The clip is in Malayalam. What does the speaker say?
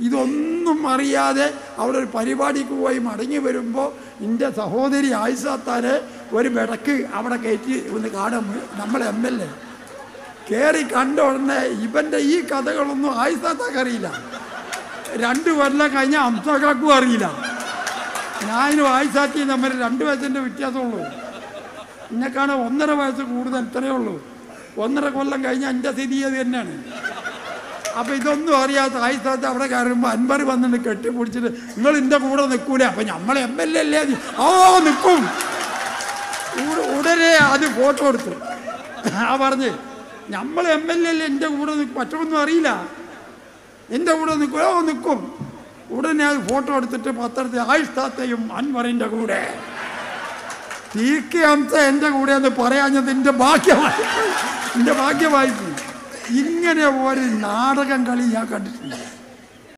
ഇതൊന്നും അറിയാതെ അവിടെ ഒരു പരിപാടിക്ക് പോയി മടങ്ങി വരുമ്പോൾ എൻ്റെ സഹോദരി ആയിസാത്താരെ ഒരു വിടക്ക് അവിടെ കയറ്റി ഒന്ന് കാണാൻ നമ്മൾ എം എൽ എ കയറി കണ്ട ഉടനെ ഇവൻ്റെ ഈ കഥകളൊന്നും ആയിസാത്താക്ക് അറിയില്ല രണ്ട് കൊല്ലം കഴിഞ്ഞ അംസക്കാക്കും അറിയില്ല ഞാനും ആയിസാത്തിയും തമ്മിൽ രണ്ട് വയസ്സിൻ്റെ വ്യത്യാസമുള്ളൂ എന്നെക്കാണ് ഒന്നര വയസ്സ് കൂടുതൽ ഇത്രയേ ഉള്ളൂ ഒന്നര കൊല്ലം കഴിഞ്ഞ എൻ്റെ സ്ഥിതി അത് തന്നെയാണ് അപ്പം ഇതൊന്നും അറിയാത്ത ആയിസ്ഥാനത്ത് അവിടെ കയറുമ്പോൾ അൻപർ വന്നിട്ട് കെട്ടിപ്പിടിച്ചിട്ട് നിങ്ങൾ എൻ്റെ കൂടെ നിൽക്കൂല അപ്പം നമ്മൾ എം എൽ എ അല്ലേ അത് ഓ നിൽക്കും ഉട- ഉടനെ അത് ഫോട്ടോ എടുത്തു ആ പറഞ്ഞ് നമ്മൾ എം എൽ എ അല്ലേ എൻ്റെ കൂടെ നിൽക്കും മറ്റൊന്നും അറിയില്ല എൻ്റെ കൂടെ നിൽക്കും ഓ നിൽക്കും ഉടനെ അത് ഫോട്ടോ എടുത്തിട്ട് പത്രത്തിൽ ആയിസ്ഥാത്തെയും അൻവറിൻ്റെ കൂടെ ടി കെ അംസ എൻ്റെ കൂടെ എന്ന് പറയാഞ്ഞത് എൻ്റെ ഭാഗ്യമായി എൻ്റെ ഭാഗ്യമായി പോയി. ഇങ്ങനെ ഒരു നാടകം കളി ഞാൻ കണ്ടിട്ടില്ല